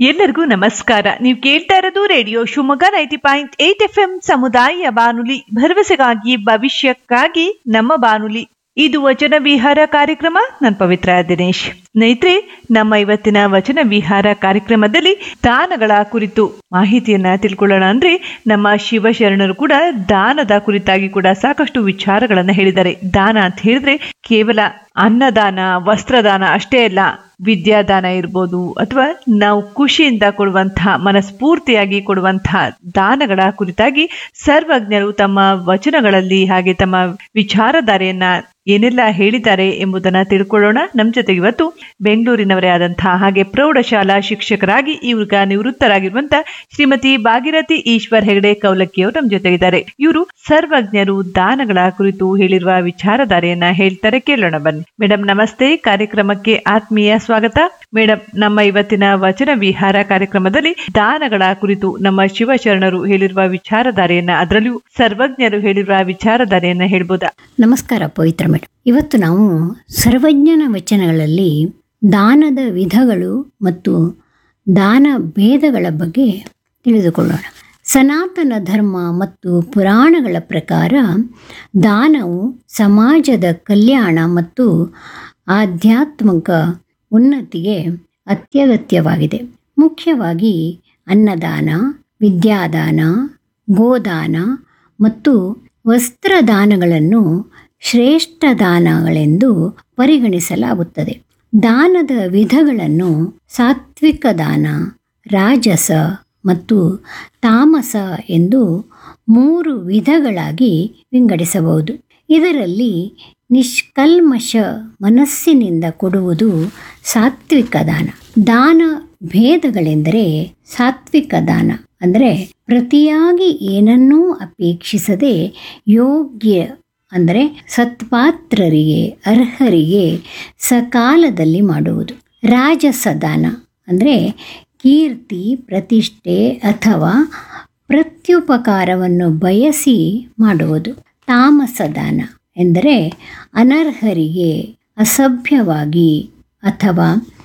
ಎಲ್ಲರಿಗೂ ನಮಸ್ಕಾರ ನೀವು ಕೇಳ್ತಾ ಇರೋದು radio Shivamogga ninety point eight F M ಸಮುದಾಯ ಬಾನುಲಿ ಭರವಸೆಗಾಗಿ ಭವಿಷ್ಯಕ್ಕಾಗಿ ನಮ್ಮ ಬಾನುಲಿ ಇದು ವಚನ ವಿಹಾರ ಕಾರ್ಯಕ್ರಮ ನಾನು ಪವಿತ್ರ ದಿನೇಶ್ ಸ್ನೇಹಿತರೆ ನಮ್ಮ ಇವತ್ತಿನ ವಚನ ವಿಹಾರ ಕಾರ್ಯಕ್ರಮದಲ್ಲಿ ದಾನಗಳ ಕುರಿತು ಮಾಹಿತಿಯನ್ನ ತಿಳ್ಕೊಳ್ಳೋಣ ಅಂದ್ರೆ ನಮ್ಮ ಶಿವಶರಣರು ಕೂಡ ದಾನದ ಕುರಿತಾಗಿ ಕೂಡ ಸಾಕಷ್ಟು ವಿಚಾರಗಳನ್ನ ಹೇಳಿದ್ದಾರೆ ದಾನ ಅಂತ ಹೇಳಿದ್ರೆ ಕೇವಲ ಅನ್ನದಾನ ವಸ್ತ್ರದಾನ ಅಷ್ಟೇ ಅಲ್ಲ ವಿದ್ಯಾದಾನ ಇರ್ಬೋದು ಅಥವಾ ನಾವು ಖುಷಿಯಿಂದ ಕೊಡುವಂತಹ ಮನಸ್ಫೂರ್ತಿಯಾಗಿ ಕೊಡುವಂತಹ ದಾನಗಳ ಕುರಿತಾಗಿ ಸರ್ವಜ್ಞರು ತಮ್ಮ ವಚನಗಳಲ್ಲಿ ಹಾಗೆ ತಮ್ಮ ವಿಚಾರಧಾರೆಯನ್ನ ಏನೆಲ್ಲ ಹೇಳಿದ್ದಾರೆ ಎಂಬುದನ್ನ ತಿಳ್ಕೊಳ್ಳೋಣ ನಮ್ಮ ಜೊತೆಗೆ ಇವತ್ತು ಬೆಂಗಳೂರಿನವರೇ ಆದಂತಹ ಹಾಗೆ ಪ್ರೌಢಶಾಲಾ ಶಿಕ್ಷಕರಾಗಿ ಇವ್ರಿಗ ನಿವೃತ್ತರಾಗಿರುವಂತ ಶ್ರೀಮತಿ ಭಾಗಿರಥಿ ಈಶ್ವರ್ ಹೆಗಡೆ ಕೌಲಕ್ಕಿ ಅವರು ನಮ್ಮ ಜೊತೆಗಿದ್ದಾರೆ ಇವರು ಸರ್ವಜ್ಞರು ದಾನಗಳ ಕುರಿತು ಹೇಳಿರುವ ವಿಚಾರಧಾರೆಯನ್ನ ಹೇಳ್ತಾರೆ ಕೇಳೋಣ ಬನ್ನಿ ಮೇಡಮ್ ನಮಸ್ತೆ ಕಾರ್ಯಕ್ರಮಕ್ಕೆ ಆತ್ಮೀಯ ಸ್ವಾಗತ ಮೇಡಮ್ ನಮ್ಮ ಇವತ್ತಿನ ವಚನ ವಿಹಾರ ಕಾರ್ಯಕ್ರಮದಲ್ಲಿ ದಾನಗಳ ಕುರಿತು ನಮ್ಮ ಶಿವಶರಣರು ಹೇಳಿರುವ ವಿಚಾರಧಾರೆಯನ್ನ ಅದರಲ್ಲೂ ಸರ್ವಜ್ಞರು ಹೇಳಿರುವ ವಿಚಾರಧಾರೆಯನ್ನ ಹೇಳ್ಬೋದಾ ನಮಸ್ಕಾರ ಪವಿತ್ರ ಮೇಡಮ್ ಇವತ್ತು ನಾವು ಸರ್ವಜ್ಞನ ವಚನಗಳಲ್ಲಿ ದಾನದ ವಿಧಗಳು ಮತ್ತು ದಾನ ಭೇದಗಳ ಬಗ್ಗೆ ತಿಳಿದುಕೊಳ್ಳೋಣ ಸನಾತನ ಧರ್ಮ ಮತ್ತು ಪುರಾಣಗಳ ಪ್ರಕಾರ ದಾನವು ಸಮಾಜದ ಕಲ್ಯಾಣ ಮತ್ತು ಆಧ್ಯಾತ್ಮಿಕ ಉನ್ನತಿಗೆ ಅತ್ಯಗತ್ಯವಾಗಿದೆ ಮುಖ್ಯವಾಗಿ ಅನ್ನದಾನ ವಿದ್ಯಾದಾನ ಗೋದಾನ ಮತ್ತು ವಸ್ತ್ರದಾನಗಳನ್ನು ಶ್ರೇಷ್ಠ ದಾನಗಳೆಂದು ಪರಿಗಣಿಸಲಾಗುತ್ತದೆ ದಾನದ ವಿಧಗಳನ್ನು ಸಾತ್ವಿಕ ದಾನ ರಾಜಸ ಮತ್ತು ತಾಮಸ ಎಂದು ಮೂರು ವಿಧಗಳಾಗಿ ವಿಂಗಡಿಸಬಹುದು ಇದರಲ್ಲಿ ನಿಷ್ಕಲ್ಮಶ ಮನಸ್ಸಿನಿಂದ ಕೊಡುವುದು ಸಾತ್ವಿಕ ದಾನ ದಾನ ಭೇದಗಳೆಂದರೆ ಸಾತ್ವಿಕ ದಾನ ಅಂದರೆ ಪ್ರತಿಯಾಗಿ ಏನನ್ನೂ ಅಪೇಕ್ಷಿಸದೆ ಯೋಗ್ಯ ಅಂದರೆ ಸತ್ಪಾತ್ರರಿಗೆ ಅರ್ಹರಿಗೆ ಸಕಾಲದಲ್ಲಿ ಮಾಡುವುದು ರಾಜಸ ದಾನ ಅಂದರೆ ಕೀರ್ತಿ ಪ್ರತಿಷ್ಠೆ ಅಥವಾ ಪ್ರತ್ಯುಪಕಾರವನ್ನು ಬಯಸಿ ಮಾಡುವುದು ತಾಮಸ ದಾನ ಎಂದರೆ ಅನರ್ಹರಿಗೆ ಅಸಭ್ಯವಾಗಿ ಅಥವಾ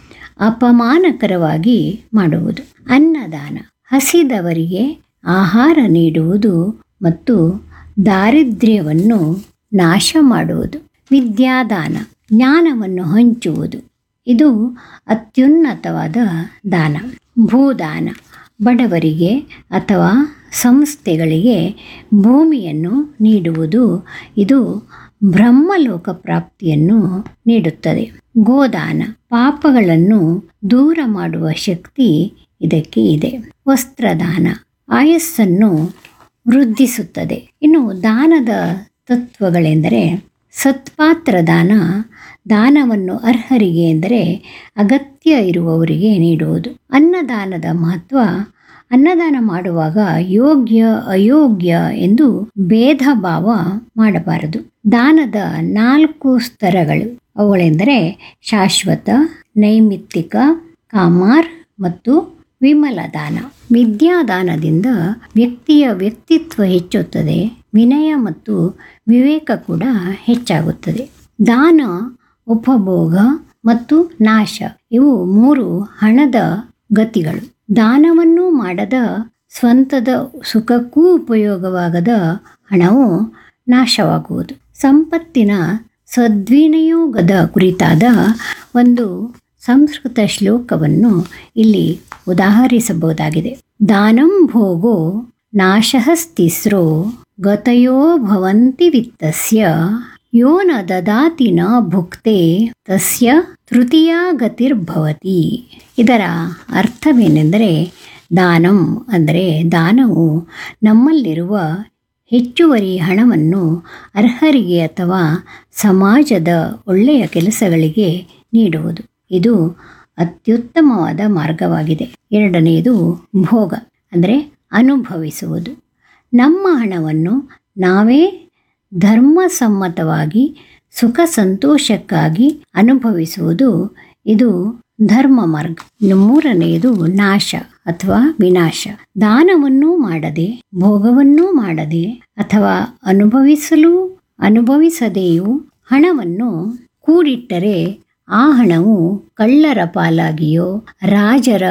ಅಪಮಾನಕರವಾಗಿ ಮಾಡುವುದು ಅನ್ನದಾನ ಹಸಿದವರಿಗೆ ಆಹಾರ ನೀಡುವುದು ಮತ್ತು ದಾರಿದ್ರ್ಯವನ್ನು ನಾಶ ಮಾಡುವುದು ವಿದ್ಯಾದಾನ ಜ್ಞಾನವನ್ನು ಹಂಚುವುದು ಇದು ಅತ್ಯುನ್ನತವಾದ ದಾನ ಭೂದಾನ ಬಡವರಿಗೆ ಅಥವಾ ಸಂಸ್ಥೆಗಳಿಗೆ ಭೂಮಿಯನ್ನು ನೀಡುವುದು ಇದು ಬ್ರಹ್ಮಲೋಕ ಪ್ರಾಪ್ತಿಯನ್ನು ನೀಡುತ್ತದೆ ಗೋದಾನ ಪಾಪಗಳನ್ನು ದೂರ ಮಾಡುವ ಶಕ್ತಿ ಇದಕ್ಕೆ ಇದೆ ವಸ್ತ್ರದಾನ ಆಯಸ್ಸನ್ನು ವೃದ್ಧಿಸುತ್ತದೆ ಇನ್ನು ದಾನದ ತತ್ವಗಳೆಂದರೆ ಸತ್ಪಾತ್ರ ದಾನ ದಾನವನ್ನು ಅರ್ಹರಿಗೆ ಎಂದರೆ ಅಗತ್ಯ ಇರುವವರಿಗೆ ನೀಡುವುದು ಅನ್ನದಾನದ ಮಹತ್ವ ಅನ್ನದಾನ ಮಾಡುವಾಗ ಯೋಗ್ಯ ಅಯೋಗ್ಯ ಎಂದು ಭೇದ ಭಾವ ಮಾಡಬಾರದು ದಾನದ ನಾಲ್ಕು ಸ್ತರಗಳು ಅವುಗಳೆಂದರೆ ಶಾಶ್ವತ ನೈಮಿತ್ತಿಕ ಕಾಮಾರ್ ಮತ್ತು ವಿಮಲ ದಾನ ವಿದ್ಯಾದಾನದಿಂದ ವ್ಯಕ್ತಿಯ ವ್ಯಕ್ತಿತ್ವ ಹೆಚ್ಚುತ್ತದೆ ವಿನಯ ಮತ್ತು ವಿವೇಕ ಕೂಡ ಹೆಚ್ಚಾಗುತ್ತದೆ ದಾನ ಉಪಭೋಗ ಮತ್ತು ನಾಶ ಇವು ಮೂರು ಹಣದ ಗತಿಗಳು ದಾನವನ್ನು ಮಾಡದ ಸ್ವಂತದ ಸುಖಕ್ಕೂ ಉಪಯೋಗವಾಗದ ಹಣವು ನಾಶವಾಗುವುದು ಸಂಪತ್ತಿನ ಸದ್ವಿನಿಯೋಗದ ಕುರಿತಾದ ಒಂದು ಸಂಸ್ಕೃತ ಶ್ಲೋಕವನ್ನು ಇಲ್ಲಿ ಉದಾಹರಿಸಬಹುದಾಗಿದೆ ದಾನಂ ಭೋಗೋ ನಾಶಸ್ತಿಸ್ರೋ ಗತಯೋ ಭವಂತಿ ವಿತ್ತಸ್ಯ ಯೋ ನ ದದಾತಿ ನ ಭುಕ್ತೆ ತಸ್ಯ ತೃತೀಯ ಗತಿರ್ಭವತಿ ಇದರ ಅರ್ಥವೇನೆಂದರೆ ದಾನಂ ಅಂದರೆ ದಾನವು ನಮ್ಮಲ್ಲಿರುವ ಹೆಚ್ಚುವರಿ ಹಣವನ್ನು ಅರ್ಹರಿಗೆ ಅಥವಾ ಸಮಾಜದ ಒಳ್ಳೆಯ ಕೆಲಸಗಳಿಗೆ ನೀಡುವುದು ಇದು ಅತ್ಯುತ್ತಮವಾದ ಮಾರ್ಗವಾಗಿದೆ ಎರಡನೆಯದು ಭೋಗ ಅಂದರೆ ಅನುಭವಿಸುವುದು ನಮ್ಮ ಹಣವನ್ನು ನಾವೇ ಧರ್ಮಸಮ್ಮತವಾಗಿ ಸುಖ ಸಂತೋಷಕ್ಕಾಗಿ ಅನುಭವಿಸುವುದು ಇದು ಧರ್ಮ ಮಾರ್ಗ ಇನ್ನು ಮೂರನೆಯದು ನಾಶ ಅಥವಾ ವಿನಾಶ ದಾನವನ್ನೂ ಮಾಡದೆ ಭೋಗವನ್ನೂ ಮಾಡದೆ ಅಥವಾ ಅನುಭವಿಸಲು ಅನುಭವಿಸದೆಯೂ ಹಣವನ್ನು ಕೂಡಿಟ್ಟರೆ ಆ ಹಣವು ಕಳ್ಳರ ಪಾಲಾಗಿಯೋ ರಾಜರ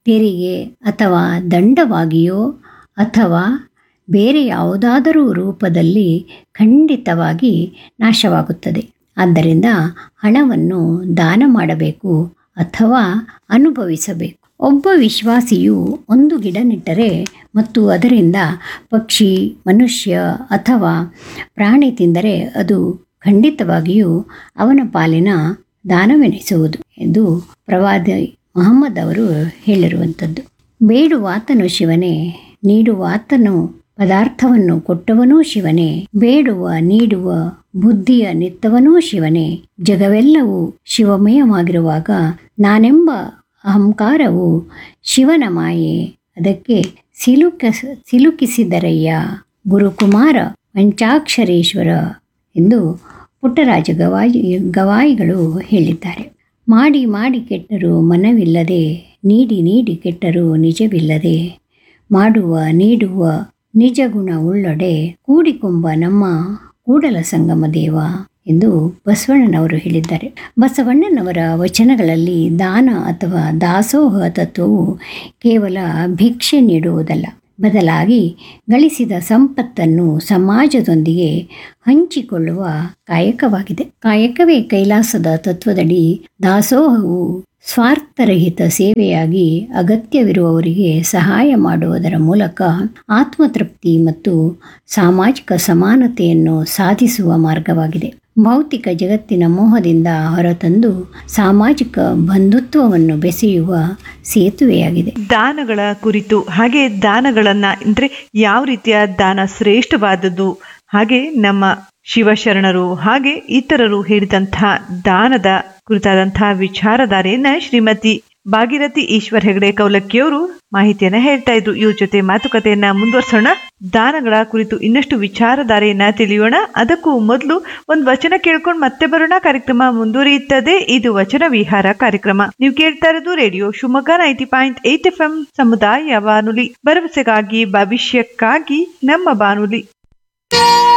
ತೆರಿಗೆ ಅಥವಾ ದಂಡವಾಗಿಯೋ ಅಥವಾ ಬೇರೆ ಯಾವುದಾದರೂ ರೂಪದಲ್ಲಿ ಖಂಡಿತವಾಗಿ ನಾಶವಾಗುತ್ತದೆ ಆದ್ದರಿಂದ ಹಣವನ್ನು ದಾನ ಮಾಡಬೇಕು ಅಥವಾ ಅನುಭವಿಸಬೇಕು ಒಬ್ಬ ವಿಶ್ವಾಸಿಯು ಒಂದು ಗಿಡ ನೆಟ್ಟರೆ ಮತ್ತು ಅದರಿಂದ ಪಕ್ಷಿ ಮನುಷ್ಯ ಅಥವಾ ಪ್ರಾಣಿ ತಿಂದರೆ ಅದು ಖಂಡಿತವಾಗಿಯೂ ಅವನ ಪಾಲಿನ ದಾನವೆನಿಸುವುದು ಎಂದು ಪ್ರವಾದಿ ಮೊಹಮ್ಮದ್ ಅವರು ಹೇಳಿರುವಂಥದ್ದು ಬೇಡುವಾತನು ಶಿವನೇ ನೀಡುವಾತನು ಪದಾರ್ಥವನ್ನು ಕೊಟ್ಟವನೂ ಶಿವನೇ ಬೇಡುವ ನೀಡುವ ಬುದ್ಧಿಯ ನಿತ್ತವನೂ ಶಿವನೇ ಜಗವೆಲ್ಲವೂ ಶಿವಮಯವಾಗಿರುವಾಗ ನಾನೆಂಬ ಅಹಂಕಾರವು ಶಿವನ ಮಾಯೆ ಅದಕ್ಕೆ ಸಿಲುಕ ಸಿಲುಕಿಸಿದರಯ್ಯ ಗುರುಕುಮಾರ ಪಂಚಾಕ್ಷರೇಶ್ವರ ಎಂದು ಪುಟ್ಟರಾಜ ಗವಾಯಿ ಗವಾಯಿಗಳು ಹೇಳಿದ್ದಾರೆ ಮಾಡಿ ಮಾಡಿ ಕೆಟ್ಟರೂ ಮನವಿಲ್ಲದೆ ನೀಡಿ ನೀಡಿ ಕೆಟ್ಟರೂ ನಿಜವಿಲ್ಲದೆ ಮಾಡುವ ನೀಡುವ ನಿಜ ಗುಣ ಉಳ್ಳೊಡೆ ಕೂಡಿಕೊಂಬ ನಮ್ಮ ಕೂಡಲ ಸಂಗಮ ದೇವ ಎಂದು ಬಸವಣ್ಣನವರು ಹೇಳಿದ್ದಾರೆ ಬಸವಣ್ಣನವರ ವಚನಗಳಲ್ಲಿ ದಾನ ಅಥವಾ ದಾಸೋಹ ತತ್ವವು ಕೇವಲ ಭಿಕ್ಷೆ ನೀಡುವುದಲ್ಲ ಬದಲಾಗಿ ಗಳಿಸಿದ ಸಂಪತ್ತನ್ನು ಸಮಾಜದೊಂದಿಗೆ ಹಂಚಿಕೊಳ್ಳುವ ಕಾಯಕವಾಗಿದೆ ಕಾಯಕವೇ ಕೈಲಾಸದ ತತ್ವದಡಿ ದಾಸೋಹವು ಸ್ವಾರ್ಥರಹಿತ ಸೇವೆಯಾಗಿ ಅಗತ್ಯವಿರುವವರಿಗೆ ಸಹಾಯ ಮಾಡುವುದರ ಮೂಲಕ ಆತ್ಮತೃಪ್ತಿ ಮತ್ತು ಸಾಮಾಜಿಕ ಸಮಾನತೆಯನ್ನು ಸಾಧಿಸುವ ಮಾರ್ಗವಾಗಿದೆ ಭೌತಿಕ ಜಗತ್ತಿನ ಮೋಹದಿಂದ ಹೊರತಂದು ಸಾಮಾಜಿಕ ಬಂಧುತ್ವವನ್ನು ಬೆಸೆಯುವ ಸೇತುವೆಯಾಗಿದೆ ದಾನಗಳ ಕುರಿತು ಹಾಗೆ ದಾನಗಳನ್ನ ಅಂದ್ರೆ ಯಾವ ರೀತಿಯ ದಾನ ಶ್ರೇಷ್ಠವಾದದ್ದು ಹಾಗೆ ನಮ್ಮ ಶಿವಶರಣರು ಹಾಗೆ ಇತರರು ಹೇಳಿದಂತಹ ದಾನದ ಕುರಿತಾದಂತಹ ವಿಚಾರಧಾರೆಯನ್ನ ಶ್ರೀಮತಿ ಭಾಗೀರಥಿ ಈಶ್ವರ್ ಹೆಗಡೆ ಕೌಲಕ್ಕಿಯವರು ಮಾಹಿತಿಯನ್ನ ಹೇಳ್ತಾ ಇದ್ರು ಇವ್ರ ಜೊತೆ ಮಾತುಕತೆಯನ್ನ ಮುಂದುವರ್ಸೋಣ ದಾನಗಳ ಕುರಿತು ಇನ್ನಷ್ಟು ವಿಚಾರಧಾರೆಯನ್ನ ತಿಳಿಯೋಣ ಅದಕ್ಕೂ ಮೊದಲು ಒಂದು ವಚನ ಕೇಳ್ಕೊಂಡು ಮತ್ತೆ ಬರೋಣ ಕಾರ್ಯಕ್ರಮ ಮುಂದುವರಿಯುತ್ತದೆ ಇದು ವಚನ ವಿಹಾರ ಕಾರ್ಯಕ್ರಮ ನೀವು ಕೇಳ್ತಾ ಇರೋದು radio Shivamogga ninety point eight F M ಸಮುದಾಯ ಬಾನುಲಿ ಭರವಸೆಗಾಗಿ ಭವಿಷ್ಯಕ್ಕಾಗಿ ನಮ್ಮ ಬಾನುಲಿ